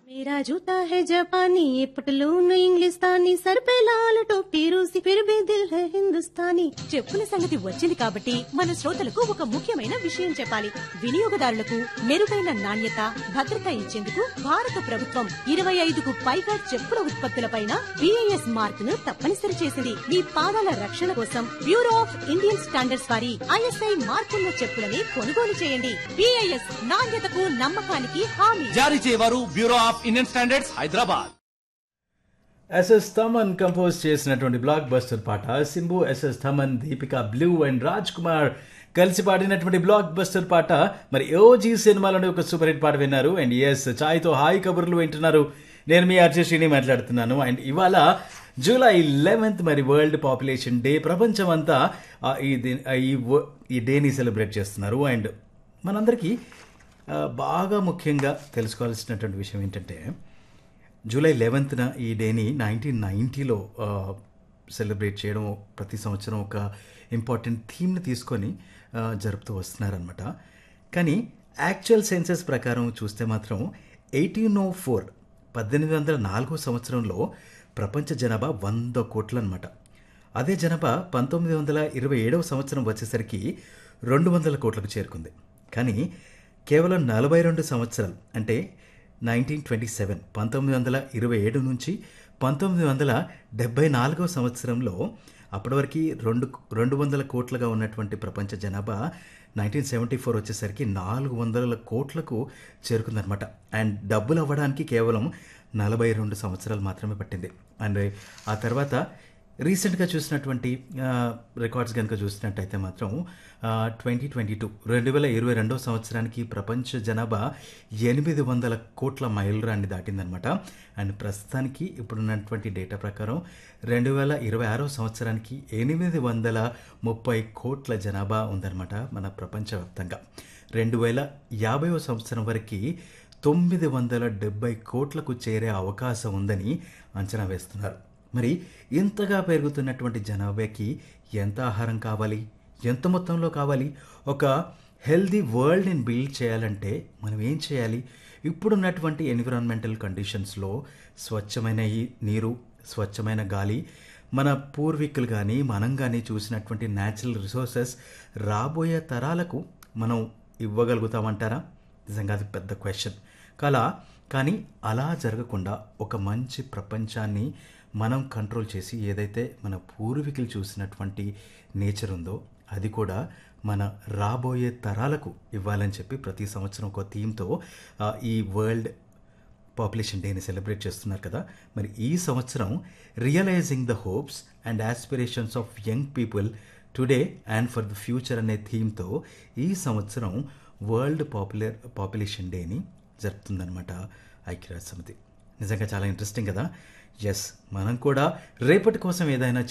मेरा जूता है जापानी ये पटलून इंग्लिस्तानी सर पे लाल टोपी रूसी फिर भी दिल है हिंदुस्तानी చెప్పుల సంగతి వచ్చింది కాబట్టి మన శ్రోతలకు ఒక ముఖ్యమైన విషయం చెప్పాలి వినియోగదారులకు మెరుగైన నాణ్యత భద్రత ఇచ్చేందుకు భారత ప్రభుత్వం ఇరవై ఐదుకు పైగా చెప్పుల ఉత్పత్తులపైన బిఐఎస్ మార్క్ ను తప్పనిసరి చేసింది మీ పాదాల రక్షణ కోసం బ్యూరో ఆఫ్ ఇండియన్ స్టాండర్డ్స్ వారి ఐఎస్ఐ మార్కున్న చెప్పులని కొనుగోలు చేయండి బిఐఎస్ నాణ్యతకు నమ్మకానికి హామీ జారీ చేయవారు bureau of Indian standards Hyderabad SS Thaman compose చేసినటువంటి బ్లాక్ బస్టర్ పాట Simbu SS Thaman Deepika blue and Raj Kumar కలిసి పాడినటువంటి బ్లాక్ బస్టర్ పాట మరి ఓజీ సినిమాలోని ఒక సూపర్ హిట్ పాట విన్నారు అండ్ ఎస్ ఛాయ్తో హాయ్ కబుర్లు వింటున్నారు నేను మీ ఆర్జశ్రీని మాట్లాడుతున్నాను అండ్ ఇవాళ జూలై లెవెన్త్ మరి వరల్డ్ పాపులేషన్ డే ప్రపంచం అంతా ఆ, ఈ ది- ఆ, ఈ వ- ఈ డేని సెలబ్రేట్ చేస్తున్నారు అండ్ మనందరికీ ఆ, బాగా ముఖ్యంగా తెలుసుకోవాల్సినటువంటి విషయం ఏంటంటే జూలై లెవెన్త్న ఈ డేని నైన్టీన్ నైంటీలో సెలబ్రేట్ చేయడం ప్రతి సంవత్సరం ఒక ఇంపార్టెంట్ థీమ్ని తీసుకొని ఆ, జరుపుతూ వస్తున్నారనమాట కానీ యాక్చువల్ సెన్సెస్ ప్రకారం చూస్తే మాత్రం ఎయిటీన్ ఓ ఫోర్ పద్దెనిమిది వందల నాలుగో సంవత్సరంలో ప్రపంచ జనాభా వంద కోట్లు అనమాట అదే జనాభా పంతొమ్మిది వందల ఇరవై ఏడవ సంవత్సరం వచ్చేసరికి రెండు వందల కోట్లకు చేరుకుంది కానీ కేవలం నలభై రెండు సంవత్సరాలు అంటే నైన్టీన్ ట్వంటీ సెవెన్ పంతొమ్మిది వందల ఇరవై ఏడు నుంచి పంతొమ్మిది వందల డెబ్బై నాలుగవ సంవత్సరంలో అప్పటి వరకు రెండు రెండు వందల కోట్లుగా ఉన్నటువంటి ప్రపంచ జనాభా నైన్టీన్ సెవెంటీ ఫోర్ వచ్చేసరికి నాలుగు వందల కోట్లకు చేరుకుందనమాట అండ్ డబ్బులు అవ్వడానికి కేవలం నలభై రెండు సంవత్సరాలు మాత్రమే పట్టింది అండ్ ఆ తర్వాత రీసెంట్గా చూసినటువంటి రికార్డ్స్ కనుక చూసినట్టయితే మాత్రం ట్వంటీ ట్వంటీ టూ రెండు వేల ఇరవై రెండో సంవత్సరానికి ప్రపంచ జనాభా ఎనిమిది వందల కోట్ల మైలురాన్ని దాటిందనమాట అండ్ ప్రస్తుతానికి ఇప్పుడున్నటువంటి డేటా ప్రకారం రెండు వేల ఇరవై ఆరో సంవత్సరానికి ఎనిమిది వందల ముప్పై కోట్ల జనాభా ఉందన్నమాట మన ప్రపంచవ్యాప్తంగా రెండు వేల యాభైవ సంవత్సరం వరకు తొమ్మిది వందల డెబ్బై కోట్లకు చేరే అవకాశం ఉందని అంచనా వేస్తున్నారు మరి ఇంతగా పెరుగుతున్నటువంటి జనాభాకి ఎంత ఆహారం కావాలి ఎంత మొత్తంలో కావాలి ఒక హెల్దీ వరల్డ్ని బిల్డ్ చేయాలంటే మనం ఏం చేయాలి ఇప్పుడున్నటువంటి ఎన్విరాన్మెంటల్ కండిషన్స్లో స్వచ్ఛమైన ఈ నీరు స్వచ్ఛమైన గాలి మన పూర్వీకులు కానీ మనం కానీ చూసినటువంటి న్యాచురల్ రిసోర్సెస్ రాబోయే తరాలకు మనం ఇవ్వగలుగుతామంటారా నిజంగా అది పెద్ద క్వశ్చన్ కలా కానీ అలా జరగకుండా ఒక మంచి ప్రపంచాన్ని మనం కంట్రోల్ చేసి ఏదైతే మన పూర్వీకులు చూసినటువంటి నేచర్ ఉందో అది కూడా మన రాబోయే తరాలకు ఇవ్వాలని చెప్పి ప్రతి సంవత్సరం ఒక థీమ్తో ఆ, ఈ వరల్డ్ పాపులేషన్ డేని సెలబ్రేట్ చేస్తున్నారు కదా మరి ఈ సంవత్సరం realising the hopes and aspirations of young people today and for the future అనే థీమ్తో ఈ సంవత్సరం వరల్డ్ పాపులర్ పాపులేషన్ డేని జరుపుతుందన్నమాట ఐక్యరాజ్య సమితి నిజంగా చాలా ఇంట్రెస్టింగ్ కదా ఎస్ మనం కూడా రేపటి కోసం ఏదైనా